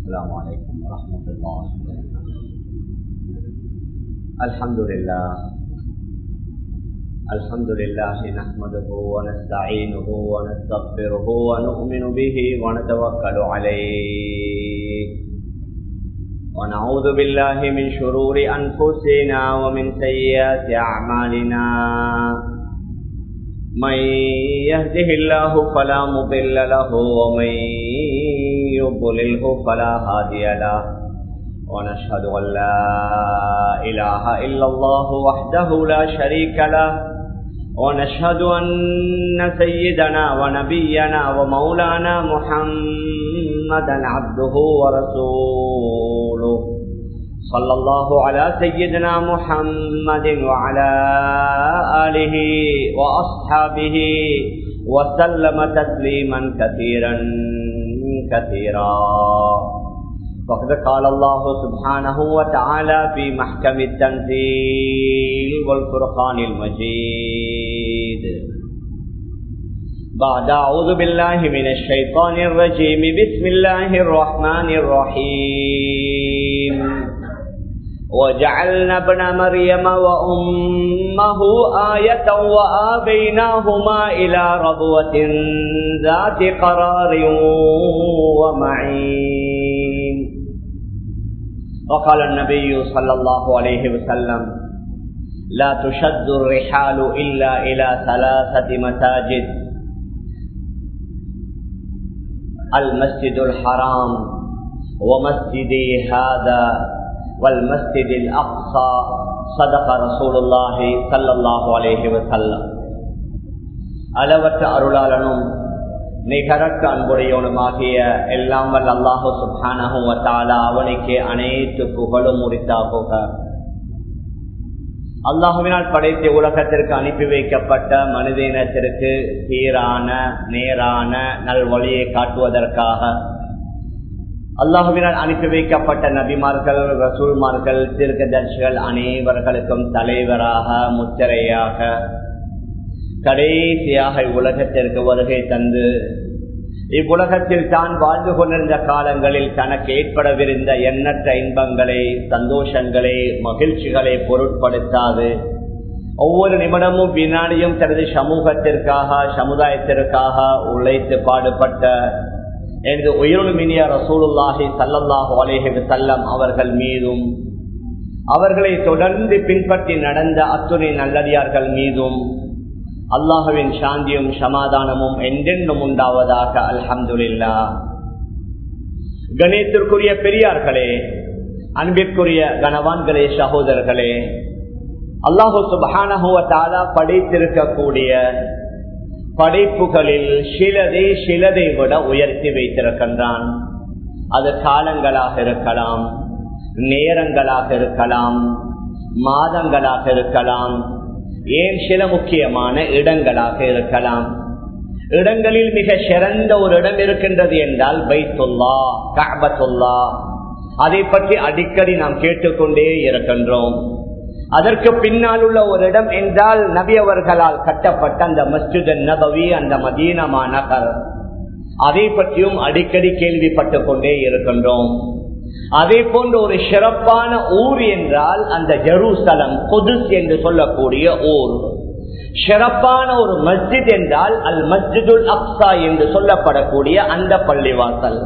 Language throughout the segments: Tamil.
السلام عليكم ورحمة الله الحمد لله الحمد لله نحمده ونستعينه ونستغفره ونؤمن به ونتوكل عليه ونعوذ بالله من شرور أنفسنا ومن سيئات أعمالنا من يهده الله فلا مضل له ومن يضلله فلا هادي له ونشهد أن لا إله إلا الله وحده لا شريك له ونشهد أن سيدنا ونبينا ومولانا محمدا عبده ورسوله صلى الله على سيدنا محمد وعلى آله وأصحابه وسلم تسليما كثيرا كثيرا وقد قال الله سبحانه وتعالى في محكم التنزيل والفرقان المجيد بعد أعوذ بالله من الشيطان الرجيم بسم الله الرحمن الرحيم وجعلنا ابن مريم وأمه آية وآبيناهما إلى ربوة ذات قرار ومعين وقال النبي صلى الله عليه وسلم لا تشد الرحال إلا إلى ثلاثة مساجد المسجد الحرام ومسجدي هذا والمسجد الأقصى صدق رسول الله صلى الله عليه وسلم அளவற்ற அருளாளனும் நிகரக்க அன்புடையவனுமாகிய எல்லாம் வல்ல அல்லாஹு சுபானகுவத்தாலா அவனுக்கு அனைத்து புகழும் உரித்தா போக அல்லாஹுவினால் படைத்த உலகத்திற்கு அனுப்பி வைக்கப்பட்ட மனித இனத்திற்கு சீரான நேரான நல்வழியை காட்டுவதற்காக அல்லாஹுவினால் அனுப்பி வைக்கப்பட்ட நபிமார்கள் ரசூல்மார்கள் தீர்க்கதர்சிகள் அனைவர்களுக்கும் தலைவராக முத்திரையாக கடைசியாக இவ்வுலகத்திற்கு வருகை தந்து இவ்வுலகத்தில் தான் வாழ்ந்து கொண்டிருந்த காலங்களில் தனக்கு ஏற்படவிருந்த எண்ணற்ற இன்பங்களை சந்தோஷங்களை மகிழ்ச்சிகளை பொருட்படுத்தாது ஒவ்வொரு நிமிடமும் வினாடியும் தனது சமூகத்திற்காக சமுதாயத்திற்காக உழைத்து பாடுபட்ட எனது உயிருமினிய ரசூலுல்லாஹி சல்லல்லாஹு அலேஹி செல்லம் அவர்கள் மீதும் அவர்களை தொடர்ந்து பின்பற்றி நடந்த அத்துணை நல்லடியார்கள் மீதும் அல்லாஹுவின் சாந்தியும் சமாதானமும் என்றென்றும் உண்டாவதாக அல்ஹம்துல்லா கணேத்திற்குரிய பெரியார்களே அன்பிற்குரிய கனவான்களே சகோதரர்களே அல்லாஹு சுபானஹுவத்தாலா படைத்திருக்கக்கூடிய படைப்புகளில் சிலதை சிலதை விட உயர்த்தி வைத்திருக்கின்றான் அது காலங்களாக இருக்கலாம் நேரங்களாக இருக்கலாம் மாதங்களாக இருக்கலாம் ஏன் சில முக்கியமான இடங்களாக இருக்கலாம் இடங்களில் மிக சிறந்த ஒரு இடம் இருக்கின்றது என்றால் பைத்துல்லா கபத்துல்லா அதை பற்றி அடிக்கடி நாம் கேட்டுக்கொண்டே இருக்கின்றோம் அதற்கு பின்னால் உள்ள ஒரு இடம் என்றால் நபி அவர்களால் கட்டப்பட்ட அந்த மஸ்ஜித் நபவி அந்த மதீனமா நகர் அதை பற்றியும் அடிக்கடி கேள்விப்பட்டு கொண்டே இருக்கின்றோம் அதே போன்ற ஒரு சிறப்பான ஊர் என்றால் அந்த ஜெருசலம் குதுஸ் என்று சொல்லக்கூடிய ஊர் சிறப்பான ஒரு மஸ்ஜித் என்றால் அல் மஸ்ஜிதுல் அப்சா என்று சொல்லப்படக்கூடிய அந்த பள்ளிவாசல்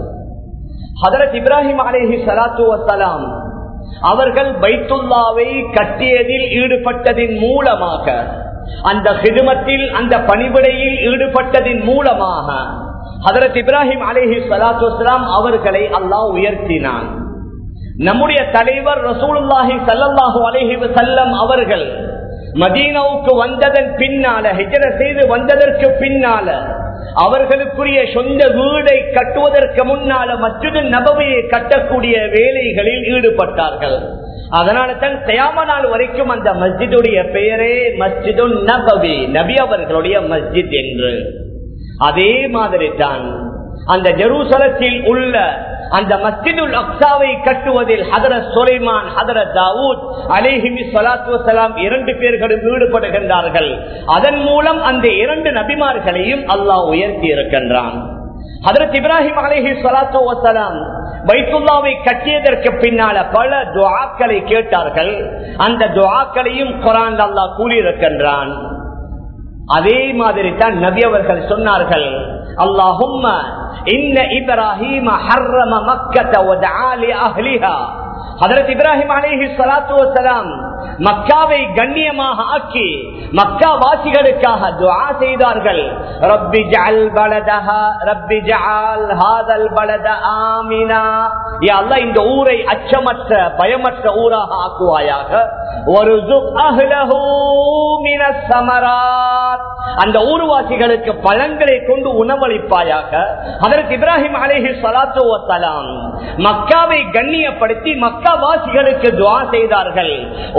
ஹதரத் இப்ராஹிம் அலேஹி சலாத்து வசலாம் அவர்கள் பைத்துல்லாவை கட்டியதில் ஈடுபட்டதின் மூலமாக அந்த ஹிதுமத்தில் அந்த பணிவிடையில் ஈடுபட்டதின் மூலமாக ஹதரத் இப்ராஹிம் அலேஹி சலாத்து வலாம் அவர்களை அல்லாஹ் உயர்த்தினான் நம்முடைய தலைவர் ரசூலுல்லாஹி சல்லாஹூ அலேஹி செல்லம் அவர்கள் மதீனாவுக்கு வந்ததன் பின்னால ஹிஜர செய்து வந்ததற்கு பின்னால அவர்களுக்குரிய சொந்த வீடை கட்டுவதற்கு முன்னால மற்றொரு நபவையை கட்டக்கூடிய வேலைகளில் ஈடுபட்டார்கள் அதனால தான் தயாம நாள் வரைக்கும் அந்த மஸ்ஜிதுடைய பெயரே மஸ்ஜிது நபவி நபி அவர்களுடைய மஸ்ஜித் என்று அதே மாதிரி தான் அந்த ஜெருசலத்தில் உள்ள அந்த மஸ்ஜிதுல் அக்சாவை கட்டுவதில் ஹதரத் சுலைமான் ஹதரத் தாவூத் அலேஹிமி சலாத்து வசலாம் இரண்டு பேர்களும் ஈடுபடுகின்றார்கள் அதன் மூலம் அந்த இரண்டு நபிமார்களையும் அல்லாஹ் உயர்த்தி இருக்கின்றான் ஹதரத் இப்ராஹிம் அலேஹி சலாத்து வசலாம் பைத்துல்லாவை கட்டியதற்கு பின்னால பல துவாக்களை கேட்டார்கள் அந்த துவாக்களையும் குரான் அல்லா கூறியிருக்கின்றான் அதே மாதிரி தான் நபி அவர்கள் சொன்னார்கள் அல்லாஹும்ம இன்ன இப்ராஹிம ஹர்ரம மக்கத வதஆ லி அஹ்லிஹா ஹதரத் இப்ராஹிம் அலைஹி ஸலாத்து வஸலாம் மக்காவை கண்ணியமாக ஆக்கி மக்கா வாசிகளுக்காக துஆ செய்தார்கள் ரப்பி ஜஅல் பலதஹா ரப்பி ஜஅல் ஹாதல் பலத ஆமினா யா அல்லாஹ் இந்த ஊரை அச்சமற்ற பயமற்ற ஊராக ஆக்குவாயாக வர்சுக் அஹ்லஹு மினஸ் ஸமராத் அந்த ஊர்வாசிகளுக்கு பழங்களை கொண்டு உணவளிப்பாயாக அதற்கு இப்ராஹிம் அலேஹி சலாத்து வசலாம் மக்காவை கண்ணியப்படுத்தி மக்கா வாசிகளுக்கு துவா செய்தார்கள்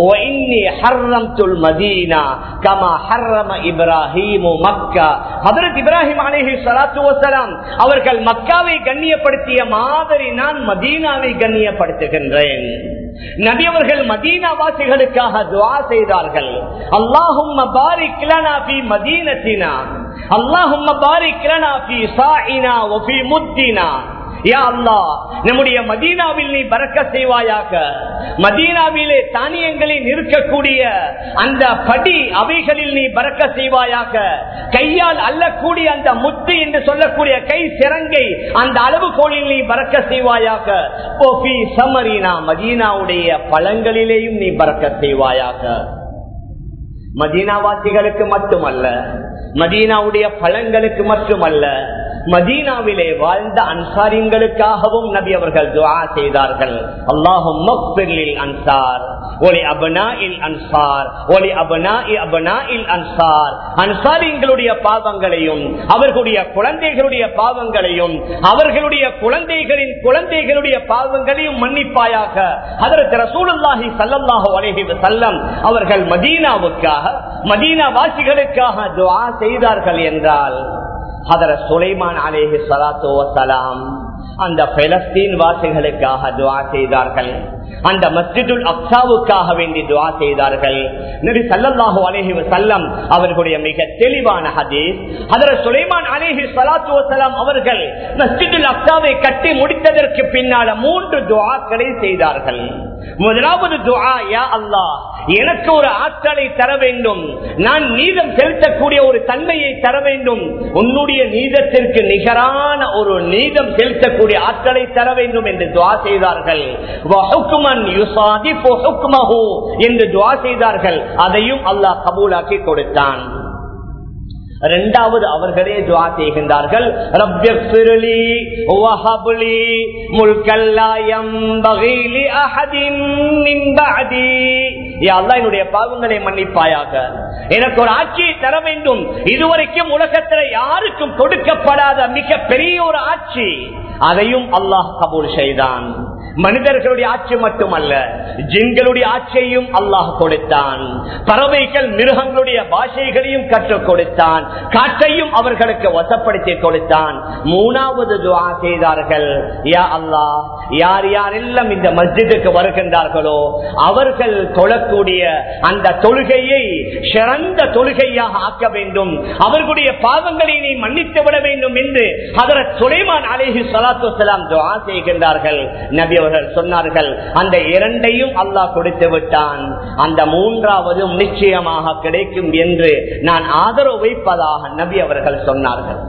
இப்ராஹிம் அலேஹி சலாத்து வசலாம் அவர்கள் மக்காவை கண்ணியப்படுத்திய மாதிரி நான் மதீனாவை கண்ணியப்படுத்துகின்றேன் நபி அவர்கள் மதீனா வாசிகளுக்காக துவா செய்தார்கள் அல்லாஹும் பாரிக் லனா ஃபீ மதீனத்தினா அல்லாஹும் பாரிக் லனா ஃபீ சாயினா வ ஃபீ முத்தினா யா அல்லாஹ் நம்முடைய மதீனாவில் நீ பறக்க செய்வாயாக மதீனாவிலே தானியங்களில் இருக்கக்கூடிய அந்த படி அவைகளில் நீ பறக்க செய்வாயாக கையால் அள்ளக்கூடிய அந்த முத்து என்று சொல்லக்கூடிய கை சிறங்கை அந்த அளவுகோலில் நீ பறக்க செய்வாயாக ஓபி சமரீனா மதீனாவுடைய பழங்களிலேயும் நீ பறக்க செய்வாயாக மதீனாவாசிகளுக்கு மட்டுமல்ல மதீனாவுடைய பழங்களுக்கு மட்டுமல்ல மதீனாவிலே வாழ்ந்த அன்சாரிங்களுக்காகவும் நபி அவர்கள் துவா செய்தார்கள் அல்லாஹும் அன்சார் ஒலி அபனா இல் அன்சார் ஒலி அபனா அபனா இல் அன்சார் அன்சாரிங்களுடைய பாவங்களையும் அவர்களுடைய குழந்தைகளுடைய பாவங்களையும் அவர்களுடைய குழந்தைகளின் குழந்தைகளுடைய பாவங்களையும் மன்னிப்பாயாக அதற்கு ரசூலுல்லாஹி சல்லல்லாஹு அலைஹி வஸல்லம் அவர்கள் மதீனாவுக்காக மதீனா வாசிகளுக்காக துவா செய்தார்கள் என்றால் ஹதர சுலைமான் அலேஹி சலாத்து வசலாம் அந்த பெலஸ்தீன் வாசிகளுக்காக துவா செய்தார்கள் அந்த மஸ்ஜிதுல் அப்சாவுக்காக வேண்டி துவா செய்தார்கள் நபி சல்லல்லாஹு அலைஹி வஸல்லம் அவர்களுடைய மிக தெளிவான ஹதீஸ் ஹதரத் சுலைமான் அலைஹி ஸலாத்து வஸலாம் அவர்கள் மஸ்ஜிதுல் அப்சாவை கட்டி முடித்ததற்கு பின்னால மூன்று துஆக்களை செய்தார்கள் முதலாவது துஆ யா அல்லாஹ் எனக்கு ஒரு ஆற்றலை தர வேண்டும் நான் நீதம் செலுத்தக்கூடிய ஒரு தன்மையை தர வேண்டும் உன்னுடைய நீதத்திற்கு நிகரான ஒரு நீதம் செலுத்தக்கூடிய ஆற்றலை தர வேண்டும் என்று துவா செய்தார்கள் என்று துவா செய்தார்கள் அதையும் அல்லாஹ் கபூலாக்கி கொடுத்தான் இரண்டாவது அவர்களே துவா செய்கின்றார்கள் என்னுடைய பாவங்களை மன்னிப்பாயாக எனக்கு ஒரு ஆட்சியை தர வேண்டும் இதுவரைக்கும் உலகத்தில் யாருக்கும் கொடுக்கப்படாத மிக பெரிய ஒரு ஆட்சி அதையும் அல்லாஹ் கபூல் செய்தான் மனிதர்களுடைய ஆட்சி மட்டுமல்ல ஜின்களுடைய ஆட்சியையும் அல்லாஹ் கொடுத்தான் பறவைகள் மிருகங்களுடைய பாஷைகளையும் கற்றுக் கொடுத்தான் காற்றையும் அவர்களுக்கு வசப்படுத்தி கொடுத்தான் மூணாவது துவா செய்தார்கள் யா அல்லாஹ் யார் யாரெல்லாம் இந்த மஸ்ஜிதுக்கு வருகின்றார்களோ அவர்கள் தொழக்கூடிய அந்த தொழுகையை சிறந்த தொழுகையாக ஆக்க வேண்டும் அவர்களுடைய பாவங்களை நீ மன்னித்து விட வேண்டும் என்று அதற்கு சுலைமான் அலேஹி சலாத்து வலாம் துவா செய்கின்றார்கள் நபி அவர்கள் சொன்னார்கள் அந்த இரண்டையும் அல்லாஹ் கொடுத்து விட்டான் அந்த மூன்றாவதும் நிச்சயமாக கிடைக்கும் என்று நான் ஆதரவு வைப்பதாக நபி அவர்கள் சொன்னார்கள்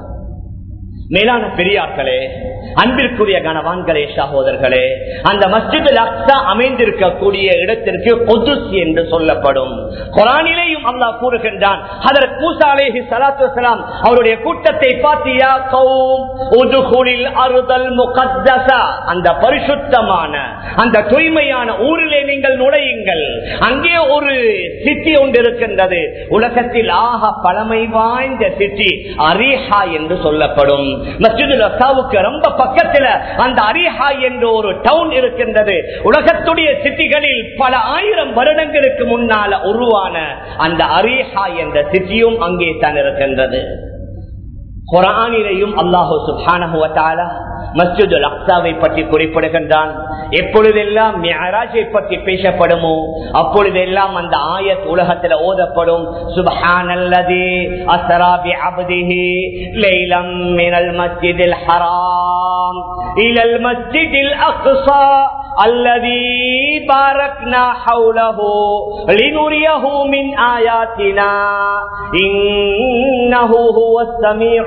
மேலான பெரியார்களே அன்பிற்குரிய கனவான்களே சகோதரர்களே அந்த மஸ்ஜிது அக்ஸா அமைந்திருக்கக்கூடிய இடத்திற்கு பொதுஸ் என்று சொல்லப்படும் குரானிலேயும் அல்லாஹ் கூறுகின்றான் அதற்கு மூசா அலேஹி சலாத்து வலாம் அவருடைய கூட்டத்தை பார்த்தியா கௌம் உதுகுலில் அறுதல் முகத்தசா அந்த பரிசுத்தமான அந்த தூய்மையான ஊரிலே நீங்கள் நுழையுங்கள் அங்கே ஒரு சிட்டி ஒன்று இருக்கின்றது உலகத்தில் ஆக பழமை வாய்ந்த சிட்டி அரிஹா என்று சொல்லப்படும் மஸ்ஜிதுல் அசாவுக்கு ரொம்ப பக்கத்துல அந்த அரிஹா என்ற ஒரு டவுன் இருக்கின்றது உலகத்துடைய சிட்டிகளில் பல ஆயிரம் வருடங்களுக்கு முன்னால உருவான அந்த அரிஹா என்ற சிட்டியும் அங்கே தான் இருக்கின்றது குரானிலையும் அல்லாஹு சுபானஹுவத்தால மஸ்ஜிதுல் அக்சாவை பற்றி குறிப்பிடுகின்றான் எப்பொழுதெல்லாம் மியராஜை பற்றி பேசப்படுமோ அப்பொழுதெல்லாம் அந்த ஆயத் உலகத்தில் ஓதப்படும் சுபஹானல்லதி அஸ்ரா பி அப்திஹி லைலம் மினல் மஸ்ஜிதில் ஹராம் إلى المسجد الأقصى الذي باركنا حوله لنريه من آياتنا إنه هو السميع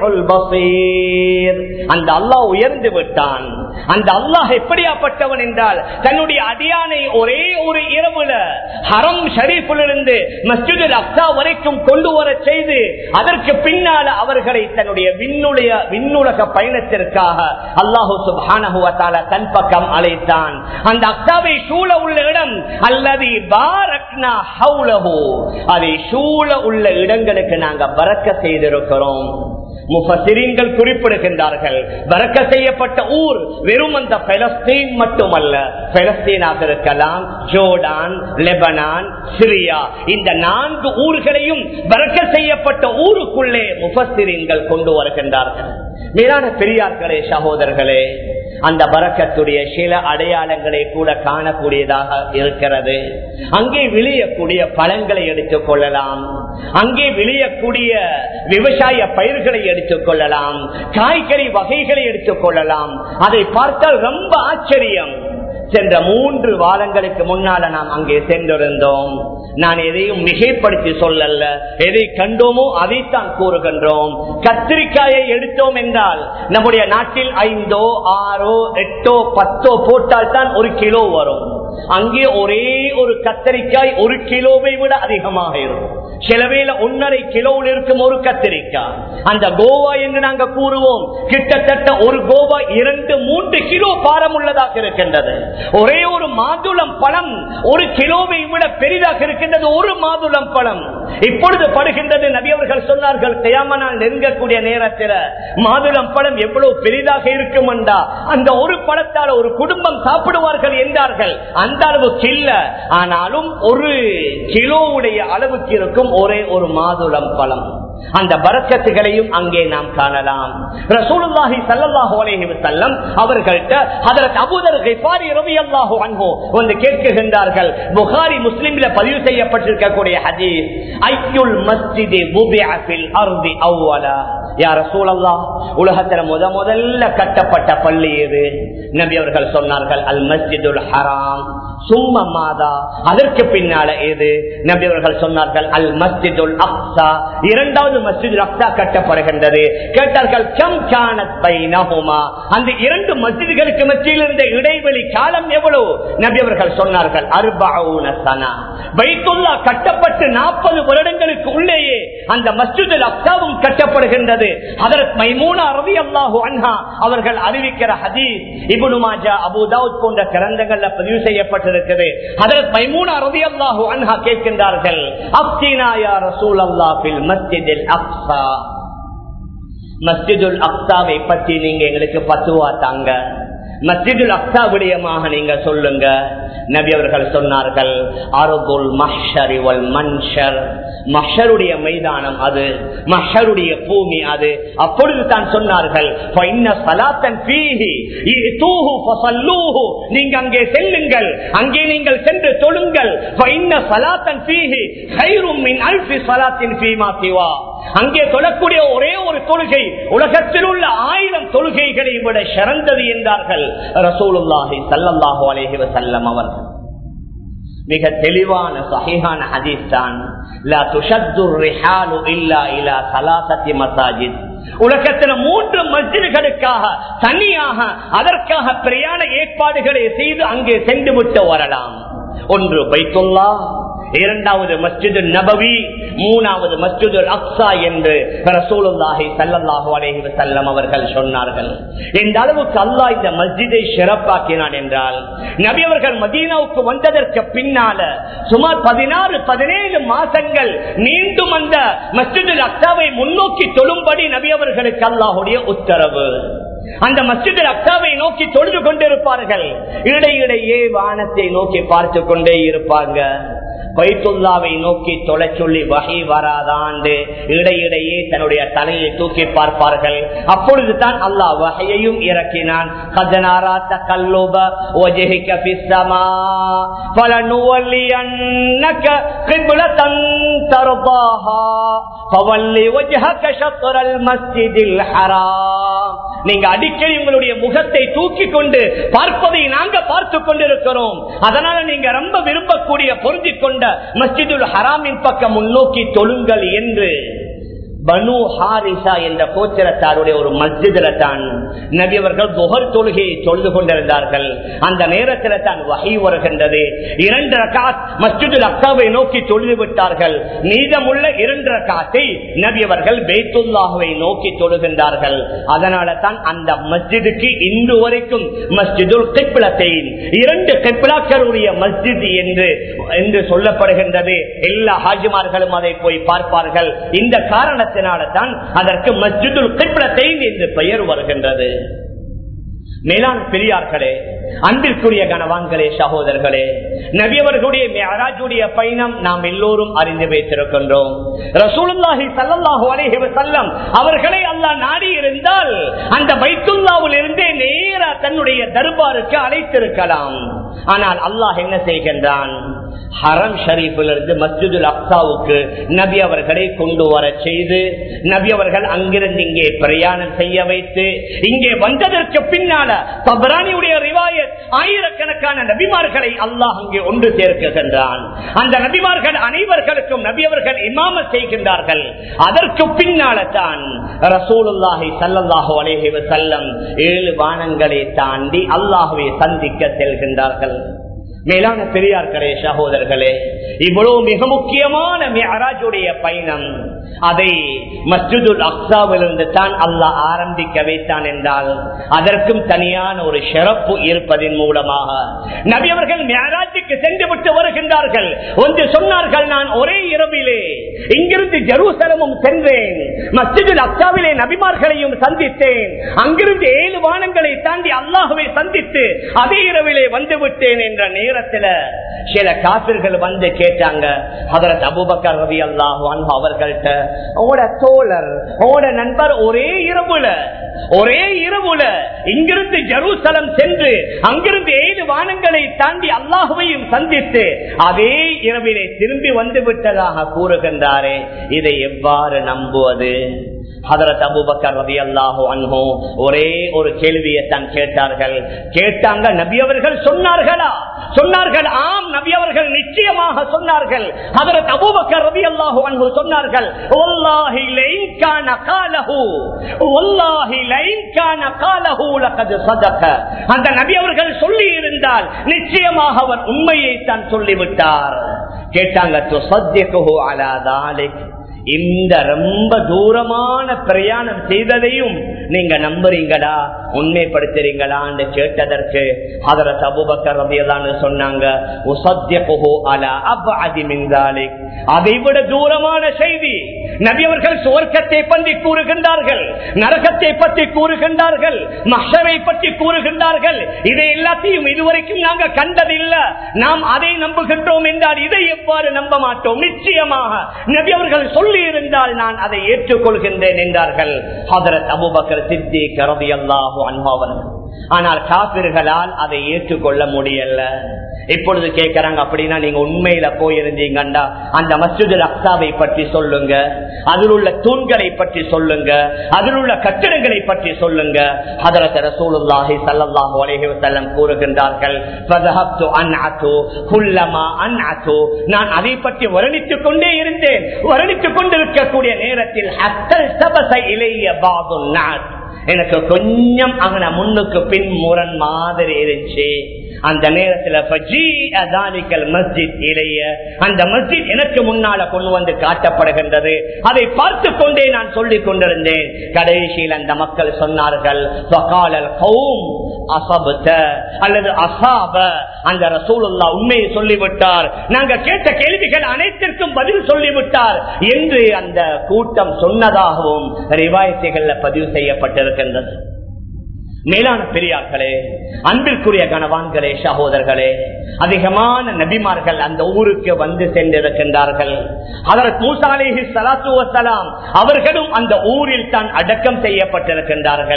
البصير அந்த அல்லாஹ் உயர்ந்து விட்டான் அந்த அல்லாஹ் எப்படியாப்பட்டவன் என்றால் தன்னுடைய அடியானை ஒரே ஒரு இரவுல ஹரம் ஷரீஃபிலிருந்து மஸ்ஜிதுல் அக்ஸா வரைக்கும் கொண்டு வர செய்து அதற்கு பின்னால அவர்களை தன்னுடைய விண்ணுடைய விண்ணுலக பயணத்திற்காக அல்லாஹு சுப்ஹானஹு வ தஆலா தன் பக்கம் அழைத்தான் அந்த அக்ஸாவை சூழ உள்ள இடம் அல்லது பாரக்னா ஹவுலஹு அதை சூழ உள்ள இடங்களுக்கு நாங்க பறக்க செய்திருக்கிறோம் முஃபசிரீன்கள் குறிப்பிடுகின்றார்கள் பறக்க செய்யப்பட்ட ஊர் வெறும் அந்த பெலஸ்தீன் மட்டுமல்ல பெலஸ்தீனாக இருக்கலாம் ஜோர்டான் லெபனான் சிரியா இந்த நான்கு ஊர்களையும் பறக்க செய்யப்பட்ட ஊருக்குள்ளே முஃபசிரீன்கள் கொண்டு வருகின்றார்கள் மேலான பெரியார்களே சகோதரர்களே அந்த பறக்கத்துடைய சில அடையாளங்களை கூட காணக்கூடியதாக இருக்கிறது அங்கே விளையக்கூடிய பழங்களை எடுத்துக் கொள்ளலாம் அங்கே விளையக்கூடிய விவசாய பயிர்களை எடுத்துக் கொள்ளலாம் காய்கறி வகைகளை எடுத்துக் கொள்ளலாம் அதை பார்த்தால் ரொம்ப ஆச்சரியம் சென்ற மூன்று வாரங்களுக்கு முன்னால நாம் அங்கே சென்றிருந்தோம் நான் எதையும் மிகைப்படுத்தி சொல்லல எதை கண்டோமோ அதைத்தான் கூறுகின்றோம் கத்திரிக்காயை எடுத்தோம் என்றால் நம்முடைய நாட்டில் ஐந்தோ ஆறோ எட்டோ பத்தோ போட்டால் தான் ஒரு கிலோ வரும் அங்கே ஒரே ஒரு கத்தரிக்காய் ஒரு கிலோவை விட அதிகமாக இருக்கும் சிலவேல ஒன்னரை கிலோவில் இருக்கும் ஒரு கத்திரிக்காய் அந்த கோவா என்று நாங்கள் கூறுவோம் கிட்டத்தட்ட ஒரு கோவா இரண்டு மூன்று கிலோ பாரம் உள்ளதாக இருக்கின்றது ஒரே ஒரு மாதுளம் பழம் ஒரு கிலோவை விட பெரிதாக இருக்கின்றது ஒரு மாதுளம் பழம் இப்பொழுது படுகின்றது நபி அவர்கள் சொன்னார்கள் தேமனால் நெருங்கக்கூடிய நேரத்தில் மாதுளம் பழம் எவ்வளவு பெரிதாக இருக்கும் என்றா அந்த ஒரு பழத்தால் ஒரு குடும்பம் சாப்பிடுவார்கள் என்றார்கள் அந்த அளவுக்கு இல்ல ஆனாலும் ஒரு கிலோவுடைய அளவுக்கு இருக்கும் ஒரே ஒரு மாதுளம் பழம் அந்த பரக்கத்துகளையும் அங்கே நாம் காணலாம் ரசூலுல்லாஹி ஸல்லல்லாஹு அலைஹி வஸல்லம் அவர்கள்ட்ட ஹஜரத் அபூதர் கிஃபாரி ரலியல்லாஹு அன்ஹு வந்து கேட்கின்றார்கள் புகாரி முஸ்லிம்ல பதிவு செய்யப்பட்டிருக்கக்கூடிய ஹதீஸ் ஐயுல் மஸ்ஜிதி வுபிஅ ஃபில் அர்தி அவ்வலா யா ரசூலல்லாஹ் உலகத்துல முத முதல்ல கட்டப்பட்ட பள்ளி எது நபி அவர்கள் சொன்னார்கள் அல் மஸ்ஜிதுல் ஹராம் சும்ம மாதா அதற்கு பின்னால எது நபி அவர்கள் சொன்னார்கள் அல் மஸ்ஜிதுல் அக்ஸா இரண்டாவது மஸ்ஜித் அக்ஸா கட்டப்படுகின்றது கேட்டார்கள் கம் கானத் பைனஹுமா அந்த இரண்டு மஸ்ஜிதுகளுக்கு மத்தியில் இருந்த இடைவெளி காலம் எவ்வளவு நபி அவர்கள் சொன்னார்கள் அர்பவுன சனா பைத்துல்லா கட்டப்பட்டு நாற்பது வருடங்களுக்கு உள்ளேயே அந்த மஸ்ஜிதுல் அக்ஸாவும் கட்டப்படுகின்றது அதற்கு மைமூனா ரவி அல்லாஹு அன்ஹா அவர்கள் அறிவிக்கிற ஹதீஸ் இபுனு மாஜா அபு தாவூத் போன்ற கிரந்தங்கள்ல பதிவு செய்யப்பட்டிருக்கிறது அதற்கு மைமூனா ரவி அல்லாஹு அன்ஹா கேட்கின்றார்கள் அப்தீனா யா ரசூல் அல்லா பில் மஸ்ஜிதில் அக்ஸா மஸ்ஜிதுல் அக்ஸாவை பற்றி நீங்க எங்களுக்கு பத்துவா தாங்க மஸ்ஜிதுல் அக்ஸா விடயமாக நீங்க சொல்லுங்க நபி அவர்கள் சொன்னார்கள் அருகுல் மஹ்ஷரி வல் மன்ஷர் மஹருடைய மைதானம் அது மஹருடைய பூமி அது அப்பொழுது தான் சொன்னார்கள் நீங்க அங்கே செல்லுங்கள் அங்கே நீங்கள் சென்று தொழுங்கள் அங்கே தொழக்கூடிய ஒரே ஒரு தொழுகை உலகத்தில் உள்ள ஆயிரம் தொழுகைகளை விட சிறந்தது என்றார்கள் ரசூலுல்லாஹி சல்லல்லாஹு அலைஹி வஸல்லம் அவர்கள் மிக தெளிவான சஹீஹான ஹதீஸ் தான் லா துஷத்துர் ரிஹாலு இல்லா இலா சலாசத்தி மசாஜித் உலகத்தில் மூன்று மஸ்ஜிதுகளுக்காக தனியாக அதற்காக பிரயாண ஏற்பாடுகளை செய்து அங்கே சென்று விட்டு வரலாம் ஒன்று பைத்துல்லா இரண்டாவது மஸ்ஜிது நபவி மூணாவது மஸ்ஜிது அக்ஸா என்று ரசூலுல்லாஹி ஸல்லல்லாஹு அலைஹி வஸல்லம் அவர்கள் சொன்னார்கள் இந்த அளவுக்கு அல்லாஹ் இந்த மஸ்ஜிதை சிறப்பாக்கினான் என்றால் நபி அவர்கள் மதீனாவுக்கு வந்ததற்கு பின்னால சுமார் பதினாறு பதினேழு மாசங்கள் மீண்டும் அந்த மஸ்ஜிது அக்ஸாவை முன்னோக்கி தொழும்படி நபி அவர்களுக்கு அல்லாஹுடைய உத்தரவு அந்த மஸ்ஜித் அக்சாவை நோக்கி தொழுது கொண்டிருப்பார்கள் இடையிடையே வானத்தை நோக்கி பார்த்து கொண்டே இருப்பாங்க பைத்துல்லாவை நோக்கி தொலை சொல்லி வகை வராதாண்டு இடையிடையே தன்னுடைய தலையை தூக்கி பார்ப்பார்கள் அப்பொழுது தான் அல்லாஹ் வகையையும் இறக்கினான் கஜனாராத்த கல்லோப ஒஜெகிக்க பிசமா பலனுவல்லியன்னக கிப்லதன் தர்பாஹா فولي وجهك شطر المسجد الحرام நீங்க அடிக்கடி உங்களுடைய முகத்தை தூக்கி கொண்டு பார்ப்பதை நாங்க பார்த்து கொண்டிருக்கிறோம் அதனால நீங்க ரொம்ப விரும்பக்கூடிய பொருந்திக் கொண்ட மஸ்ஜிதுல் ஹராமின் பக்கம் முன்னோக்கி தொழுங்கள் என்று பனு ஹாரிசா என்ற கோச்சரத்தாருடைய ஒரு மஸ்ஜிதில தான் நபி அவர்கள் புகர் தொழுகையை தொழுது கொண்டிருந்தார்கள் அந்த நேரத்தில் தான் வகை வருகின்றது இரண்டு ரகாத் மஸ்ஜிதுல் அக்காவை நோக்கி தொழுது விட்டார்கள் மீதமுள்ள இரண்டு ரகாத்தை நபி அவர்கள் பெய்துல்லாஹுவை நோக்கி தொழுகின்றார்கள் அதனால தான் அந்த மஸ்ஜிதுக்கு இன்று வரைக்கும் மஸ்ஜிதுல் கிப்லத்தை இரண்டு கிப்லாக்களுடைய மஸ்ஜித் என்று என்று சொல்லப்படுகின்றது எல்லா ஹாஜிமார்களும் அதை போய் பார்ப்பார்கள் இந்த காரணத்தை காரணத்தினால்தான் அதற்கு மஸ்ஜிதுல் கிப்லத்தை என்று பெயர் வருகின்றது மேலான பெரியார்களே அன்பிற்குரிய கனவான்களே சகோதரர்களே நபியவர்களுடைய மேராஜுடைய பயணம் நாம் எல்லோரும் அறிந்து வைத்திருக்கின்றோம் ரசூலுல்லாஹி சல்லல்லாஹு அலைஹி வஸல்லம் அவர்களை அல்லாஹ் நாடி இருந்தால் அந்த பைத்துல்லாவில் இருந்தே நேர தன்னுடைய தர்பாருக்கு அழைத்திருக்கலாம் ஆனால் அல்லாஹ் என்ன செய்கின்றான் ஹரம் ஷரீஃபிலிருந்து மஸ்ஜிதுல் அப்சாவுக்கு நபி அவர்களை கொண்டு வர செய்து நபி அவர்கள் அங்கிருந்து இங்கே பிரயாணம் செய்ய வைத்து இங்கே வந்ததற்கு பின்னால தபரானியுடைய ரிவாயத் ஆயிரக்கணக்கான நபிமார்களை அல்லாஹ் அங்கே ஒன்று சேர்க்கின்றான் அந்த நபிமார்கள் அனைவர்களுக்கும் நபி அவர்கள் இமாம செய்கின்றார்கள் அதற்கு பின்னால தான் ரசூலுல்லாஹி சல்லல்லாஹு அலைஹி வஸல்லம் ஏழு வானங்களை தாண்டி அல்லாஹுவை சந்திக்க செல்கின்றார்கள் மேலான பெரியார்களே சகோதரர்களே இவ்வளவு மிக முக்கியமான மியராஜுடைய பயணம் அதை மஸ்ஜிதுல் அக்சாவிலிருந்து தான் அல்லாஹ் ஆரம்பிக்க வைத்தான் என்றால் அதற்கும் தனியான ஒரு சிறப்பு இருப்பதன் மூலமாக நபி அவர்கள் மியராஜுக்கு சென்று விட்டு வருகின்றார்கள் ஒன்று சொன்னார்கள் நான் ஒரே இரவிலே இங்கிருந்து ஜெருசலமும் சென்றேன் மஸ்ஜிதுல் அக்சாவிலே நபிமார்களையும் சந்தித்தேன் அங்கிருந்து ஏழு வானங்களை தாண்டி அல்லாஹுவை சந்தித்து அதே இரவிலே வந்து விட்டேன் என்ற நேரம் நேரத்துல சில காப்பிர்கள் வந்து கேட்டாங்க அதற்கு அபுபக்கர் ரவி அல்லாஹ் அவர்கள்ட்ட உங்களோட தோழர் உங்களோட நண்பர் ஒரே இரவுல ஒரே இரவுல இங்கிருந்து ஜெருசலம் சென்று அங்கிருந்து ஏழு வானங்களை தாண்டி அல்லாஹுவையும் சந்தித்து அதே இரவிலே திரும்பி வந்து விட்டதாக கூறுகின்றாரே இதை எவ்வாறு நம்புவது ஹதரத் அபுபக்கர் ரவி அல்லாஹு அன்ஹோ ஒரே ஒரு கேள்வியை தான் கேட்டார்கள் கேட்டாங்க நபி அவர்கள் சொன்னார்களா சொன்னார்கள் ஆம் நபி அவர்கள் நிச்சயமாக சொன்னார்கள் ஹதரத் அபுபக்கர் ரவி அல்லாஹு அன்ஹு சொன்னார்கள் வல்லாஹி லைன் கான காலஹு வல்லாஹி லைன் கான காலஹு லகத் சதக அந்த நபி அவர்கள் சொல்லி இருந்தால் நிச்சயமாக அவர் உண்மையை தான் சொல்லிவிட்டார் கேட்டாங்க துசத்தியகுஹு அலா தாலிக் இந்த ரொம்ப தூரமான பிரயாணம் செய்ததையும் நீங்க நம்புறீங்களா உண்மைப்படுத்துறீங்களான்னு கேட்டதற்கு அதர தபுபக்கர் ரபியலான்னு சொன்னாங்க அதை விட தூரமான செய்தி நபியவர்கள் சுவர்க்கத்தை பற்றி கூறுகின்றார்கள் நரகத்தை பற்றி கூறுகின்றார்கள் மஷரை பற்றி கூறுகின்றார்கள் இதை எல்லாத்தையும் இதுவரைக்கும் நாங்க கண்டதில்லை நாம் அதை நம்புகின்றோம் என்றால் இதை எவ்வாறு நம்ப மாட்டோம் நிச்சயமாக நபி அவர்கள் சொல்லி இருந்தால் நான் அதை ஏற்றுக்கொள்கின்றேன் என்றார்கள் ஹதரத் அபுபக்கர் சித்தி கரதி அல்லாஹு அன்பாவர்கள் ஆனால் காப்பிர்களால் அதை ஏற்றுக்கொள்ள முடியல இப்பொழுது கேட்கிறாங்க அப்படின்னா நீங்க உண்மையில போயிருந்தீங்கண்டா அந்த மஸ்ஜிது அக்சாவை பற்றி சொல்லுங்க அதில் உள்ள தூண்களை பற்றி சொல்லுங்க அதில் உள்ள கட்டிடங்களை பற்றி சொல்லுங்க ஹதரத் ரசூலுல்லாஹி ஸல்லல்லாஹு அலைஹி வஸல்லம் கூறுகின்றார்கள் ஃபதஹப்து அன்அது குல்லமா அன்அது நான் அதை பற்றி வர்ணித்துக் கொண்டே இருந்தேன் வர்ணித்துக் கொண்டிருக்கக்கூடிய நேரத்தில் ஹத்தல் சபச இலைய பாதுன் நாஸ் எனக்கு கொஞ்சம் அங்கன முன்னுக்கு பின் முரண் மாதிரி இருந்துச்சு அந்த நேரத்தில் மஸ்ஜித் இளைய அந்த மஸ்ஜித் எனக்கு முன்னால கொண்டு வந்து காட்டப்படுகின்றது அதை பார்த்து கொண்டே நான் சொல்லிக் கொண்டிருந்தேன் கடைசியில் அந்த மக்கள் சொன்னார்கள் அல்லது அசாப அந்த ரசூலுல்லா உண்மையை சொல்லிவிட்டார் நாங்க கேட்ட கேள்விகள் அனைத்திற்கும் பதில் சொல்லிவிட்டார் என்று அந்த கூட்டம் சொன்னதாகவும் ரிவாயத்தைகள்ல பதிவு செய்யப்பட்டிருக்கின்றது மேலான பெரியார்களே அன்பிற்குரிய கணவான்களே சகோதரர்களே அதிகமான நபிமார்கள் அந்த ஊருக்கு வந்து சென்றிருக்கின்றார்கள் அதற்கு மூசாலேஹி சலாத்து வசலாம் அவர்களும் அந்த ஊரில் தான் அடக்கம் செய்யப்பட்டிருக்கின்றார்கள்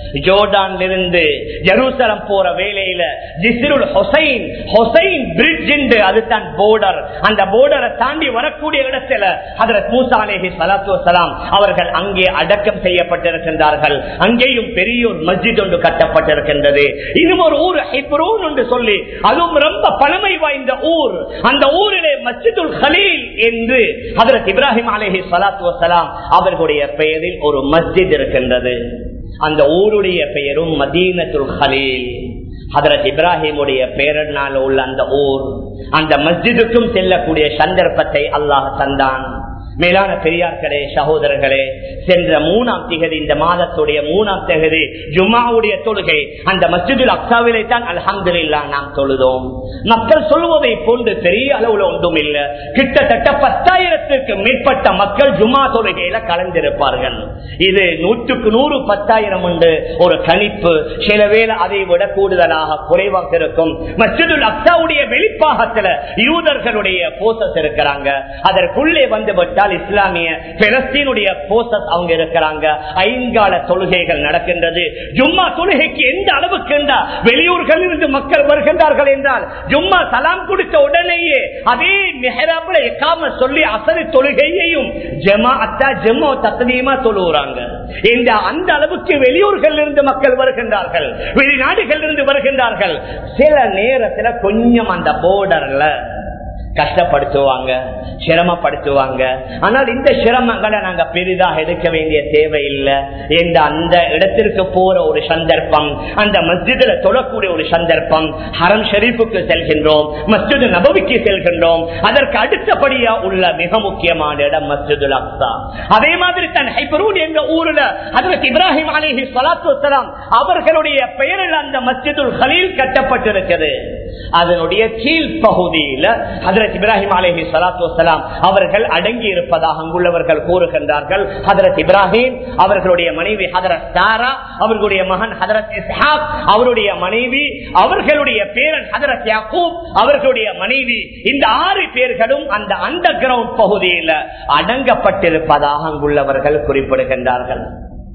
ஜோர்டான்ல இருந்து ஜெருசலம் போற வேலையில ஜிசிருல் ஹொசைன் ஹொசைன் பிரிட்ஜ் என்று அதுதான் போர்டர் அந்த போர்டரை தாண்டி வரக்கூடிய இடத்துல ஹதரத் மூசா அலேஹி சலாத்து வசலாம் அவர்கள் அங்கே அடக்கம் செய்யப்பட்டிருக்கின்றார்கள் அங்கேயும் பெரிய ஒரு மஸ்ஜித் ஒன்று கட்டப்பட்டிருக்கின்றது இன்னும் ஒரு ஊர் ஹிப்ரூன் என்று சொல்லி அதுவும் ரொம்ப பழமை வாய்ந்த ஊர் அந்த ஊரிலே மஸ்ஜிதுல் ஹலீல் என்று ஹதரத் இப்ராஹிம் அலேஹி சலாத்து வசலாம் அவர்களுடைய பெயரில் ஒரு மஸ்ஜித் இருக்கின்றது அந்த ஊருடைய பெயரும் மதீனத்துல் ஹலீல் ஹதரத் இப்ராஹிமுடைய பேரனால் உள்ள அந்த ஊர் அந்த மஸ்ஜிதுக்கும் செல்லக்கூடிய சந்தர்ப்பத்தை அல்லாஹ் தந்தான் மேலான பெரியார்களே சகோதரர்களே சென்ற மூணாம் திகதி இந்த மாதத்துடைய மூணாம் திகதி ஜுமாவுடைய தொழுகை அந்த மஸ்ஜிதுல் அக்சாவிலே தான் அலமதுல்லா நாம் தொழுதோம் மக்கள் சொல்வதை போன்று பெரிய அளவுல ஒன்றும் இல்லை கிட்டத்தட்ட பத்தாயிரத்திற்கு மேற்பட்ட மக்கள் ஜுமா தொழுகையில கலந்திருப்பார்கள் இது நூற்றுக்கு நூறு பத்தாயிரம் உண்டு ஒரு கணிப்பு சில வேளை அதை விட கூடுதலாக குறைவாக இருக்கும் மஸ்ஜிதுல் அக்சாவுடைய வெளிப்பாகத்துல யூதர்களுடைய போசஸ் இருக்கிறாங்க அதற்குள்ளே வந்து விட்டால் இஸ்லாமிய பெலஸ்தீனுடைய போசஸ் அவங்க இருக்கிறாங்க ஐங்கால தொழுகைகள் நடக்கின்றது ஜும்மா தொழுகைக்கு எந்த அளவுக்கு வெளியூர்களில் இருந்து மக்கள் வருகின்றார்கள் என்றால் ஜும்மா சலாம் கொடுத்த உடனேயே அதே மெஹராப்ல எக்காம சொல்லி அசரி தொழுகையையும் ஜமா அத்தா ஜெம்மோ தத்தனியமா தொழுகிறாங்க இந்த அந்த அளவுக்கு வெளியூர்கள் இருந்து மக்கள் வருகின்றார்கள் வெளிநாடுகள் இருந்து வருகின்றார்கள் சில நேரத்துல கொஞ்சம் அந்த போர்டர்ல கஷ்டப்படுத்துவாங்க சிரமப்படுத்துவாங்க ஆனால் இந்த சிரமங்களை நாங்க பெரிதாக எடுக்க வேண்டிய தேவை இல்லை இந்த அந்த இடத்திற்கு போற ஒரு சந்தர்ப்பம் அந்த மஸ்ஜிதுல தொழக்கூடிய ஒரு சந்தர்ப்பம் ஹரம் ஷெரீஃபுக்கு செல்கின்றோம் மஸ்ஜிது நபவிக்கு செல்கின்றோம் அதற்கு அடுத்தபடியா உள்ள மிக முக்கியமான இடம் மஸ்ஜிதுல் அக்சா அதே மாதிரி தன் ஹைபரூன் என்ற ஊர்ல அதற்கு இப்ராஹிம் அலிஹி சலாத்து வலாம் அவர்களுடைய பெயரில் அந்த மஸ்ஜிதுல் ஹலீல் கட்டப்பட்டிருக்கிறது அதனுடைய கீழ் பகுதியில ஹதரத் இப்ராஹிம் அலேஹி சலாத்து வலாம் அவர்கள் அடங்கி இருப்பதாக அங்குள்ளவர்கள் கூறுகின்றார்கள் ஹதரத் இப்ராஹிம் அவர்களுடைய மனைவி ஹதரத் சாரா அவர்களுடைய மகன் ஹதரத் இஸ்ஹாக் அவருடைய மனைவி அவர்களுடைய பேரன் ஹதரத் யாக்கூப் அவர்களுடைய மனைவி இந்த ஆறு பேர்களும் அந்த அண்டர் கிரவுண்ட் பகுதியில் அடங்கப்பட்டிருப்பதாக அங்குள்ளவர்கள் குறிப்பிடுகின்றார்கள்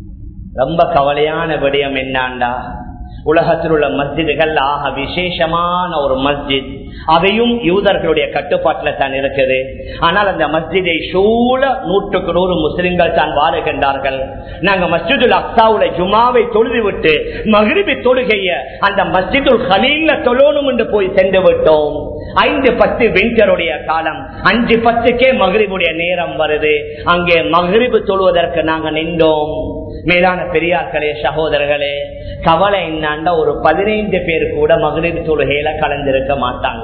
ரொம்ப கவலையான விடயம் என்னாண்டா உலகத்தில் உள்ள மஸ்ஜிதுகள் ஆக விசேஷமான ஒரு மஸ்ஜித் அதையும் யூதர்களுடைய கட்டுப்பாட்டில் தான் இருக்குது ஆனால் அந்த மஸ்ஜிதை சூழ நூற்றுக்கு நூறு முஸ்லிம்கள் தான் வாழுகின்றார்கள் நாங்க மஸ்ஜிதுல் அக்சாவுல ஜுமாவை தொழுது விட்டு மகிழ்வி தொழுகைய அந்த மஸ்ஜிதுல் ஹலீல்ல தொழணும் என்று போய் சென்று விட்டோம் ஐந்து பத்து விண்டருடைய காலம் அஞ்சு பத்துக்கே மகிழ்வுடைய நேரம் வருது அங்கே மகிழ்வு தொழுவதற்கு நாங்க நின்றோம் மேலான பெரியார்களே சகோதரர்களே கவலை என்னாண்டா ஒரு பதினைந்து பேர் கூட மகளிர் தொழுகையில கலந்திருக்க மாட்டாங்க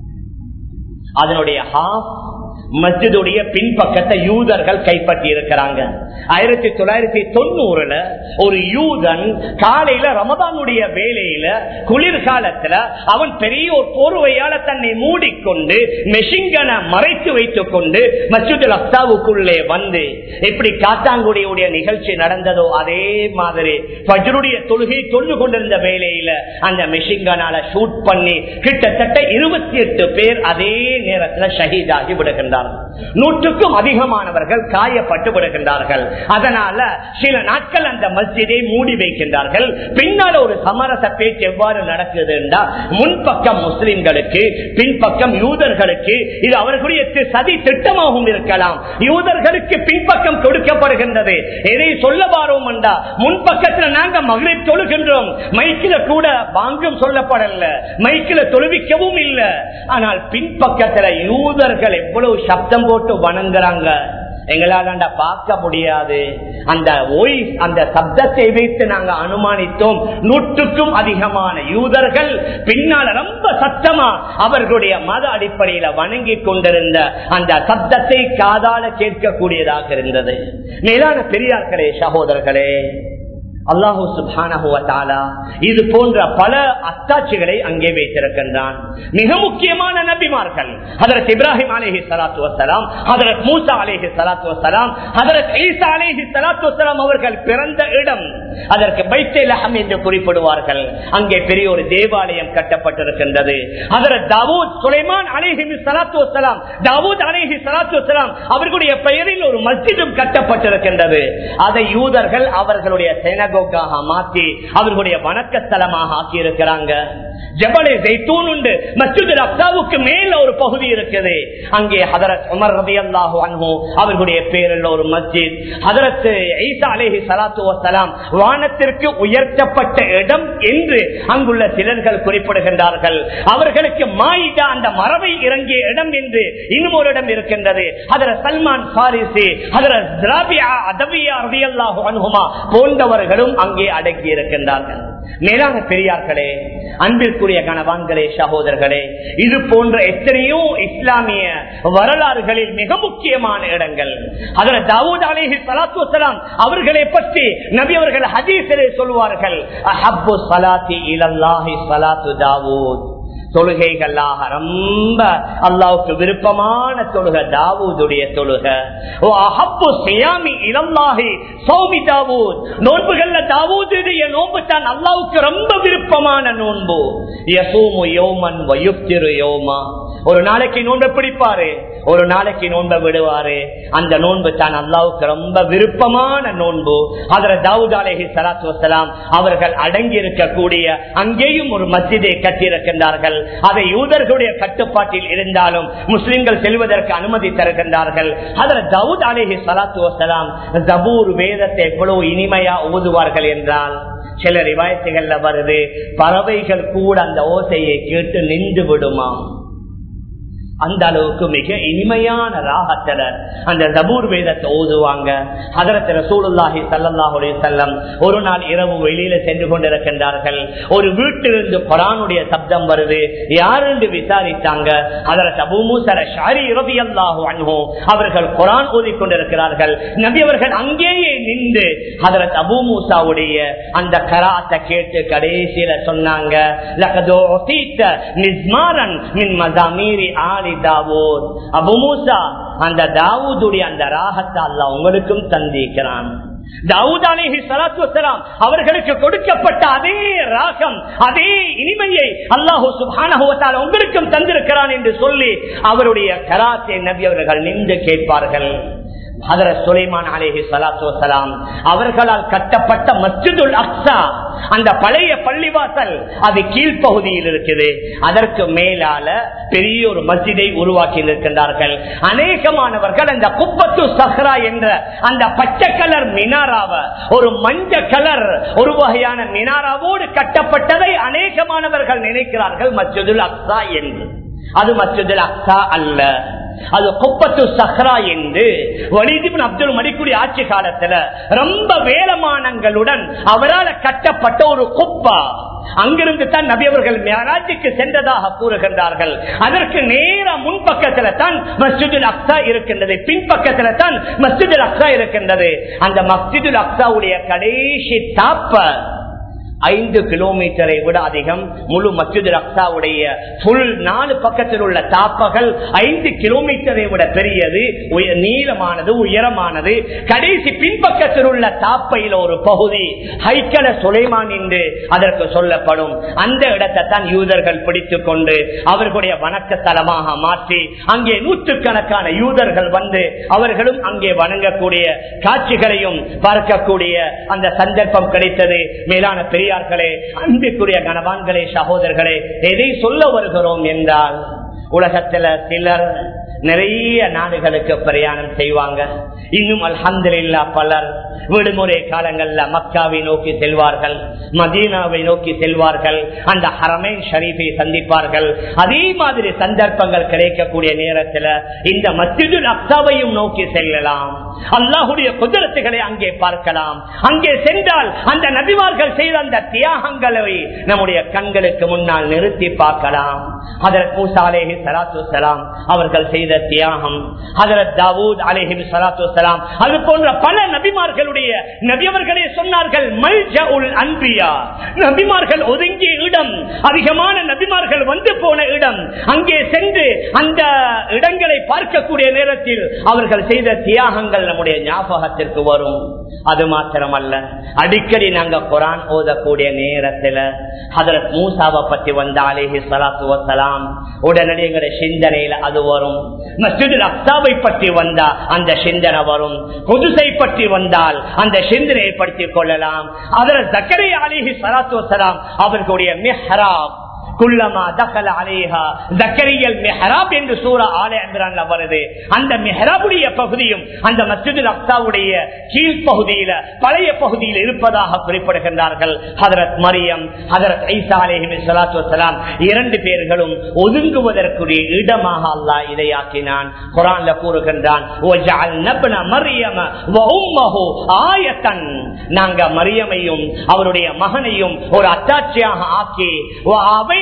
அதனுடைய ஹாஃப் மஸ்ஜிதுடைய பின்பக்கத்தை யூதர்கள் கைப்பற்றி இருக்கிறாங்க ஆயிரத்தி தொள்ளாயிரத்தி தொண்ணூறுல ஒரு யூதன் காலையில ரமதானுடைய வேலையில குளிர்காலத்துல அவன் பெரிய ஒரு போர்வையால தன்னை மூடிக்கொண்டு மெஷிங்கனை மறைத்து வைத்துக் கொண்டு மஸ்ஜிதுல் அக்சாவுக்குள்ளே வந்து எப்படி காத்தாங்குடியுடைய நிகழ்ச்சி நடந்ததோ அதே மாதிரி பஜருடைய தொழுகை தொழு கொண்டிருந்த வேலையில அந்த மெஷிங்கனால ஷூட் பண்ணி கிட்டத்தட்ட இருபத்தி எட்டு பேர் அதே நேரத்தில் ஷஹீதாகி விடுகின்றார்கள் நூற்றுக்கும் அதிகமானவர்கள் காயப்பட்டு விடுகின்றார்கள் அதனால சில நாட்கள் அந்த மஸ்ஜிதை மூடி வைக்கின்றார்கள் பின்னால் ஒரு சமரச பேச்சு எவ்வாறு நடக்குது என்றால் முன்பக்கம் முஸ்லிம்களுக்கு பின்பக்கம் யூதர்களுக்கு இது அவர்களுடைய தி- சதி திட்டமாகவும் இருக்கலாம் யூதர்களுக்கு பின்பக்கம் கொடுக்கப்படுகின்றது எதை சொல்ல வாரோம் என்றா முன்பக்கத்தில் நாங்க மகளிர் தொழுகின்றோம் மைக்கில கூட வாங்கும் சொல்லப்படல மைக்கில தொழுவிக்கவும் இல்லை ஆனால் பின்பக்கத்துல யூதர்கள் எவ்வளவு சப்தம் போட்டு வணங்குறாங்க எங்களால பார்க்க முடியாது அந்த ஒய் அந்த சப்தத்தை வைத்து நாங்க அனுமானித்தோம் நூற்றுக்கும் அதிகமான யூதர்கள் பின்னால ரொம்ப சத்தமா அவர்களுடைய மத அடிப்படையில வணங்கி கொண்டிருந்த அந்த சப்தத்தை காதால கேட்கக்கூடியதாக இருந்தது மேலான பெரியார்களே சகோதரர்களே அல்லாஹூ சுபானா இது போன்ற பல அத்தாட்சிகளை அங்கே வைத்திருக்கின்றான் மிக முக்கியமான நபிமார்கள் ஹதரத் இப்ராஹிம் அலேஹி சலாத்து வசலாம் ஹதரத் மூசா அலேஹி சலாத்து வசலாம் ஹதரத் ஈசா அலேஹி சலாத்து வசலாம் அவர்கள் பிறந்த இடம் அதற்கு பைத்தேலகம் என்று குறிப்பிடுவார்கள் அங்கே பெரிய ஒரு தேவாலயம் கட்டப்பட்டிருக்கின்றது ஹதரத் தாவூத் சுலைமான் அலேஹி சலாத்து வசலாம் தாவூத் அலேஹி சலாத்து வசலாம் அவர்களுடைய பெயரில் ஒரு மஸ்ஜிதும் கட்டப்பட்டிருக்கின்றது அதை யூதர்கள் அவர்களுடைய சினகோக்காக மாற்றி அவர்களுடைய வணக்கஸ்தலமாக ஆக்கி இருக்கிறாங்க ஜபலே ஜெய்தூன் உண்டு மஸ்ஜிதுல் அக்சாவுக்கு மேல ஒரு பகுதி இருக்குது அங்கே ஹதரத் உமர் ரபி அல்லாஹு அன்ஹு அவர்களுடைய பேரில் ஒரு மஸ்ஜித் ஹதரத் ஈசா அலேஹி சலாத்து வசலாம் வானத்திற்கு உயர்த்தப்பட்ட இடம் என்று அங்குள்ள சிலர்கள் குறிப்பிடுகின்றார்கள் அவர்களுக்கு மாயிதா அந்த மரபை இறங்கிய இடம் என்று இன்னும் ஒரு இடம் இருக்கின்றது ஹதரத் சல்மான் பாரிசி ஹதரத் திராபியா அதவியா ரபி அல்லாஹு அன்ஹுமா போன்றவர்களும் அங்கே அடங்கி இருக்கின்றார்கள் மேலான பெரியார்களே அன்பிற்குரிய கணவான்களே சகோதரர்களே இது போன்ற எத்தனையோ இஸ்லாமிய வரலாறுகளில் மிக முக்கியமான இடங்கள் அதில் தாவூத் அலேஹி சலாத்து வசலாம் அவர்களை பற்றி நபி அவர்கள் ஹதீஸிலே சொல்வார்கள் அஹப்பு சலாத்தி இலல்லாஹி சலாத்து தாவூத் தொழுகைகளாக ரொம்ப அல்லாவுக்கு விருப்பமான தொழுக தாவூதுடைய தொழுக ஓ அஹப்பு சியாமி இளம்லாகி சௌமி தாவூத் நோன்புகள்ல தாவூதுடைய நோன்பு தான் அல்லாவுக்கு ரொம்ப விருப்பமான நோன்பு யசூமு யோமன் வயுப்திரு யோமா ஒரு நாளைக்கு நோன்பை பிடிப்பாரு ஒரு நாளைக்கு நோன்பை விடுவாரு அந்த நோன்பு தான் அல்லாவுக்கு ரொம்ப விருப்பமான நோன்பு அதுல தாவூத் அலேஹி சலாத்து வசலாம் அவர்கள் அடங்கி இருக்கக்கூடிய அங்கேயும் ஒரு மஸ்ஜிதை கட்டியிருக்கின்றார்கள் அதை யூதர்களுடைய கட்டுப்பாட்டில் இருந்தாலும் முஸ்லிம்கள் செல்வதற்கு அனுமதி தருகின்றார்கள் அதுல தவுத் அலேஹி சலாத்து வசலாம் ஜபூர் வேதத்தை எவ்வளவு இனிமையா ஓதுவார்கள் என்றால் சில ரிவாயத்துகள்ல வருது பறவைகள் கூட அந்த ஓசையை கேட்டு நின்று விடுமாம் அந்த அளவுக்கு மிக இனிமையான ராகத்துல அந்த ஜபூர் வேதத்தை ஓதுவாங்க அதரத்து ரசூலுல்லாஹி சல்லாஹுடைய செல்லம் ஒரு நாள் இரவு வெளியில சென்று கொண்டிருக்கின்றார்கள் ஒரு வீட்டிலிருந்து குரானுடைய சப்தம் வருது யாருன்னு விசாரித்தாங்க அதரத் அபூமூசர ஷாரி இரவி அல்லாஹு அன்ஹோ அவர்கள் குரான் ஓதி கொண்டிருக்கிறார்கள் நபி அவர்கள் அங்கேயே நின்று அதரத் அபூமூசாவுடைய அந்த கராத்தை கேட்டு கடைசியில சொன்னாங்க லகதோ நிஸ்மாரன் மின் மசாமீரி ஆலி தாவூத் அபு மூசா அந்த தாவூதுடைய அந்த ராகத்தை அல்ல உங்களுக்கும் தந்திக்கிறான் தாவூத் அலேஹி சலாத்து வசலாம் அவர்களுக்கு கொடுக்கப்பட்ட அதே ராகம் அதே இனிமையை அல்லாஹூ சுபான உங்களுக்கும் தந்திருக்கிறான் என்று சொல்லி அவருடைய கராத்தே நபி அவர்கள் நின்று கேட்பார்கள் சுலைமான் அலேஹி சலாத்து வசலாம் அவர்களால் கட்டப்பட்ட மஸ்ஜிதுல் அக்ஸா அந்த பழைய பள்ளிவாசல் அது கீழ்ப்பகுதியில் இருக்குது அதற்கு மேலால பெரிய ஒரு மஸ்ஜிதை உருவாக்கி இருக்கின்றார்கள் அநேகமானவர்கள் அந்த குப்பத்து சஹ்ரா என்ற அந்த பச்சை கலர் மினாராவ ஒரு மஞ்ச கலர் ஒரு வகையான மினாராவோடு கட்டப்பட்டதை அநேகமானவர்கள் நினைக்கிறார்கள் மஸ்ஜிதுல் அக்ஸா என்று அது மஸ்ஜிதுல் அக்ஸா அல்ல அது குப்பத்து சஹ்ரா என்று வலிதிபின் அப்துல் மடிக்குடி ஆட்சி காலத்துல ரொம்ப வேலமானங்களுடன் அவரால் கட்டப்பட்ட ஒரு குப்பா அங்கிருந்து தான் நபி அவர்கள் மேராஜுக்கு சென்றதாக கூறுகின்றார்கள் அதற்கு நேர முன்பக்கத்துல தான் மஸ்ஜிதுல் அக்ஸா இருக்கின்றது பின்பக்கத்துல தான் மஸ்ஜிதுல் அக்ஸா இருக்கின்றது அந்த மஸ்ஜிதுல் அக்ஸாவுடைய கடைசி தாப்ப ஐந்து கிலோமீட்டரை விட அதிகம் முழு மஸ்ஜித் அக்சாவுடைய புல் நாலு பக்கத்தில் உள்ள தாப்பகள் ஐந்து கிலோமீட்டரை விட பெரியது நீளமானது உயரமானது கடைசி பின்பக்கத்தில் உள்ள தாப்பையில் ஒரு பகுதி ஹைக்கல சுலைமான் என்று அதற்கு சொல்லப்படும் அந்த இடத்தை தான் யூதர்கள் பிடித்துக் கொண்டு அவர்களுடைய வணக்க தலமாக மாற்றி அங்கே நூற்றுக்கணக்கான யூதர்கள் வந்து அவர்களும் அங்கே வணங்கக்கூடிய காட்சிகளையும் பார்க்கக்கூடிய அந்த சந்தர்ப்பம் கிடைத்தது மேலான பெரிய பெரியார்களே அன்பிற்குரிய கணவான்களே சகோதரர்களே எதை சொல்ல வருகிறோம் என்றால் உலகத்துல சிலர் நிறைய நாடுகளுக்கு பிரயாணம் செய்வாங்க இன்னும் அல்ஹந்தில்லா பலர் விடுமுறை காலங்கள்ல மக்காவை நோக்கி செல்வார்கள் மதீனாவை நோக்கி செல்வார்கள் அந்த ஹரமேன் ஷரீஃபை சந்திப்பார்கள் அதே மாதிரி சந்தர்ப்பங்கள் கிடைக்கக்கூடிய நேரத்தில் இந்த மஸ்ஜிதுல் அப்சாவையும் நோக்கி செல்லலாம் அல்லாஹுடைய குதிரத்துகளை அங்கே பார்க்கலாம் அங்கே சென்றால் அந்த நபிமார்கள் செய்த அந்த தியாகங்களை நம்முடைய கண்களுக்கு முன்னால் நிறுத்தி பார்க்கலாம் அதற்கு மூசா அலேஹி சலாத்து சலாம் அவர்கள் செய்த தியாகம் ஹதரத் தாவூத் அலேஹி சலாத்து சலாம் அது போன்ற பல நபிமார்களுடைய நபியவர்களே சொன்னார்கள் மல்ஜ உல் அன்பியா நபிமார்கள் ஒதுங்கிய இடம் அதிகமான நபிமார்கள் வந்து போன இடம் அங்கே சென்று அந்த இடங்களை பார்க்கக்கூடிய நேரத்தில் அவர்கள் செய்த தியாகங்கள் நம்முடைய ஞாபகத்திற்கு வரும் அது மாத்திரமல்ல அடிக்கடி நாங்க குரான் ஓதக்கூடிய நேரத்தில் ஹதரத் மூசாவை பத்தி வந்த அலேஹி சலாத்து வசலாம் உடனடி எங்களுடைய சிந்தனையில அது வரும் மஸ்ஜிதுல் அக்சாவை பற்றி வந்தா அந்த சிந்தனை வரும் புதுசை பற்றி வந்தால் இருந்தால் அந்த சிந்தனை ஏற்படுத்திக் கொள்ளலாம் அதில் சக்கரை அலிஹி சலாத்து வசலாம் அவர்களுடைய மிஹராப் குள்ளமா தகல அலேஹா ஜக்கரியல் மெஹராப் என்று சூரா ஆலை அன்றான்ல வருது அந்த மெஹராபுடைய பகுதியும் அந்த மஸ்ஜிது அக்சாவுடைய கீழ்ப்பகுதியில பழைய பகுதியில் இருப்பதாக குறிப்பிடுகின்றார்கள் ஹதரத் மரியம் ஹதரத் ஐசா அலேஹிமி சலாத்து வசலாம் இரண்டு பேர்களும் ஒதுங்குவதற்குரிய இடமாக அல்லாஹ் இதையாக்கினான் குரான்ல கூறுகின்றான் ஆயத்தன் நாங்க மரியமையும் அவருடைய மகனையும் ஒரு அத்தாட்சியாக ஆக்கி அவை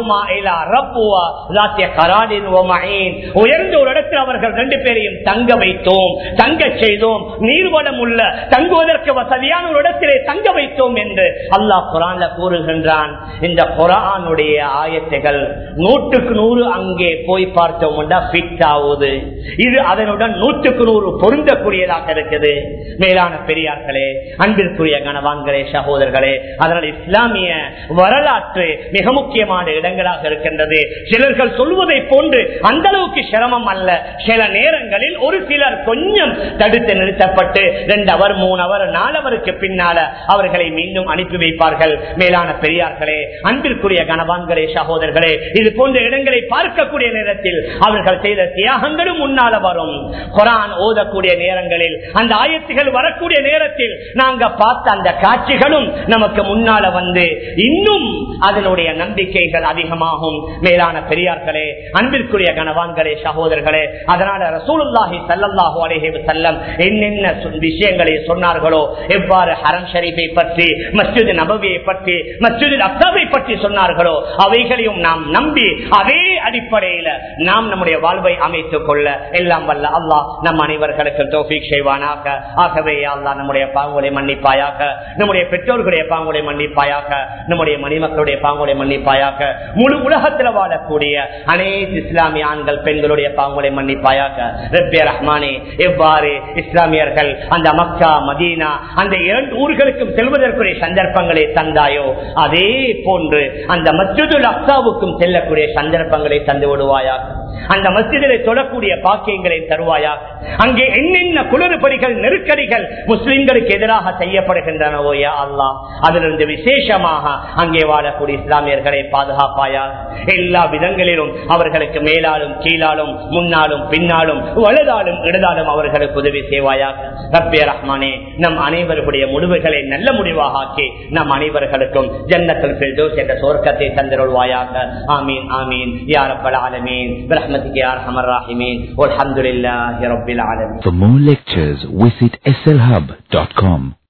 உயர்ந்த ஒரு இடத்தில் அவர்கள் ரெண்டு பேரையும் தங்க வைத்தோம் தங்க செய்தோம் நீர்வளம் உள்ள தங்குவதற்கு வசதியான ஒரு இடத்திலே தங்க வைத்தோம் என்று அல்லாஹ் குரான்ல கூறுகின்றான் இந்த குரானுடைய ஆயத்தைகள் நூற்றுக்கு நூறு அங்கே போய் பார்த்தோம் ஃபிட் ஆகுது இது அதனுடன் நூற்றுக்கு நூறு பொருந்தக்கூடியதாக இருக்குது மேலான பெரியார்களே அன்பிற்குரிய கணவான்களே சகோதரர்களே அதனால் இஸ்லாமிய வரலாற்று மிக முக்கியமான இடங்களாக இருக்கின்றது சிலர்கள் சொல்வதை போன்று அந்த அளவுக்கு சிரமம் அல்ல சில நேரங்களில் ஒரு சிலர் கொஞ்சம் தடுத்து நிறுத்தப்பட்டு ரெண்டு அவர் மூணு அவர் நாலு அவருக்கு பின்னால அவர்களை மீண்டும் அனுப்பி வைப்பார்கள் மேலான பெரியார்களே அன்பிற்குரிய கணவான்களே சகோதரர்களே இது போன்ற இடங்களை பார்க்கக்கூடிய நேரத்தில் அவர்கள் செய்த தியாகங்களும் முன்னால வரும் குரான் ஓதக்கூடிய நேரங்களில் அந்த ஆயத்துகள் வரக்கூடிய நேரத்தில் நாங்க பார்த்த அந்த காட்சிகளும் நமக்கு முன்னால வந்து இன்னும் அதனுடைய நம்பிக்கைகள் அதிகமாகும் மேலான பெரியார்களே அன்பிற்குரிய கணவான்களே சகோதரர்களே அதனால ரசூலுல்லாஹி சல்லல்லாஹு அலைஹி வஸல்லம் என்னென்ன விஷயங்களை சொன்னார்களோ எவ்வாறு ஹரம் ஷரீஃபை பற்றி மஸ்ஜித் நபவியை பற்றி மஸ்ஜித் அக்சாவை பற்றி சொன்னார்களோ அவைகளையும் நாம் நம்பி அதே அடிப்படையில நாம் நம்முடைய வாழ்வை அமைத்துக் கொள்ள எல்லாம் வல்ல அல்லாஹ் நம் அனைவர்களுக்கு தோஃபிக் செய்வானாக ஆகவே அல்லாஹ் நம்முடைய பாங்குகளை மன்னிப்பாயாக நம்முடைய பெற்றோர்களுடைய பாங்குகளை மன்னிப்பாயாக நம்முடைய மணிமக்களுடைய பாங்குகளை மன்னிப்பாயாக முழு உலகத்தில் வாழக்கூடிய அனைத்து இஸ்லாமிய ஆண்கள் பெண்களுடைய பாங்குகளை மன்னிப்பாயாக ரப்பிய ரஹ்மானே எவ்வாறு இஸ்லாமியர்கள் அந்த மக்கா மதீனா அந்த இரண்டு ஊர்களுக்கும் செல்வதற்குரிய சந்தர்ப்பங்களை தந்தாயோ அதே போன்று அந்த மஸ்ஜிதுல் அக்சாவுக்கும் செல்லக்கூடிய சந்தர்ப்பங்களை தந்து விடுவாயாக அந்த மஸ்ஜிதிலே தொடக்கூடிய பாக்கியங்களை தருவாயாக அங்கே என்னென்ன குளறுபடிகள் நெருக்கடிகள் முஸ்லிம்களுக்கு எதிராக செய்யப்படுகின்றனவோ யா அல்லா அதிலிருந்து விசேஷமாக அங்கே வாழக்கூடிய இஸ்லாமியர்களை பாதுகாப்பாயா எல்லா விதங்களிலும் அவர்களுக்கு மேலாலும் கீழாலும் முன்னாலும் பின்னாலும் வலதாலும் இடதாலும் அவர்களுக்கு உதவி செய்வாயாக ரப்பிய ரஹ்மானே நம் அனைவருடைய முடிவுகளை நல்ல முடிவாக ஆக்கி நம் அனைவர்களுக்கும் ஜன்னத்தில் பிரிதோஸ் என்ற சொர்க்கத்தை தந்திருவாயாக ஆமீன் ஆமீன் யார் அப்பல் ஆலமீன் برحمتك يا ارحم الراحمين والحمد لله رب العالمين For more lectures, visit slhub.com.